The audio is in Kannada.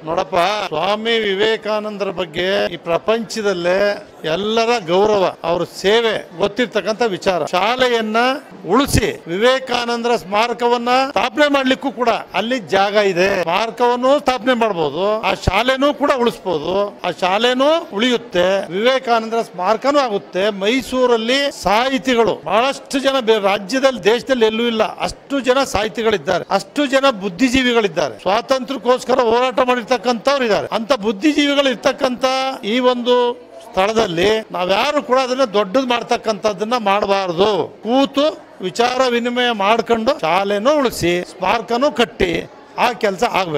ನೋಡಪ್ಪ ಸ್ವಾಮಿ ವಿವೇಕಾನಂದರ ಬಗ್ಗೆ ಈ ಪ್ರಪಂಚದಲ್ಲೇ ಎಲ್ಲರ ಗೌರವ ಅವ್ರ ಸೇವೆ ಗೊತ್ತಿರ್ತಕ್ಕಂಥ ವಿಚಾರ ಶಾಲೆಯನ್ನ ಉಳಿಸಿ ವಿವೇಕಾನಂದರ ಸ್ಮಾರಕವನ್ನ ಸ್ಥಾಪನೆ ಮಾಡ್ಲಿಕ್ಕೂ ಕೂಡ ಅಲ್ಲಿ ಜಾಗ ಇದೆ ಸ್ಮಾರಕವನ್ನು ಸ್ಥಾಪನೆ ಮಾಡಬಹುದು ಆ ಶಾಲೆನೂ ಕೂಡ ಉಳಿಸಬಹುದು ಆ ಶಾಲೆನೂ ಉಳಿಯುತ್ತೆ ವಿವೇಕಾನಂದರ ಸ್ಮಾರಕನೂ ಆಗುತ್ತೆ ಮೈಸೂರಲ್ಲಿ ಸಾಹಿತಿಗಳು ಬಹಳಷ್ಟು ಜನ ಬೇರೆ ರಾಜ್ಯದಲ್ಲಿ ದೇಶದಲ್ಲಿ ಎಲ್ಲೂ ಇಲ್ಲ ಅಷ್ಟು ಜನ ಸಾಹಿತಿಗಳಿದ್ದಾರೆ ಅಷ್ಟು ಜನ ಬುದ್ಧಿಜೀವಿಗಳಿದ್ದಾರೆ ಸ್ವಾತಂತ್ರ್ಯಕ್ಕೋಸ್ಕರ ಹೋರಾಟ ಮಾಡಿರ್ತಕ್ಕಂಥವ್ರು ಇದ್ದಾರೆ ಅಂತ ಬುದ್ಧಿಜೀವಿಗಳು ಇರ್ತಕ್ಕಂಥ ಈ ಒಂದು ಸ್ಥಳದಲ್ಲಿ ನಾವ್ಯಾರು ಕೂಡ ಅದನ್ನ ದೊಡ್ಡದು ಮಾಡ್ತಕ್ಕಂಥದ್ದನ್ನ ಮಾಡಬಾರ್ದು ಕೂತು ವಿಚಾರ ವಿನಿಮಯ ಮಾಡ್ಕೊಂಡು ಶಾಲೆನೂ ಉಳಿಸಿ ಸ್ಮಾರಕನೂ ಕಟ್ಟಿ ಆ ಕೆಲಸ ಆಗ್ಬೇಕು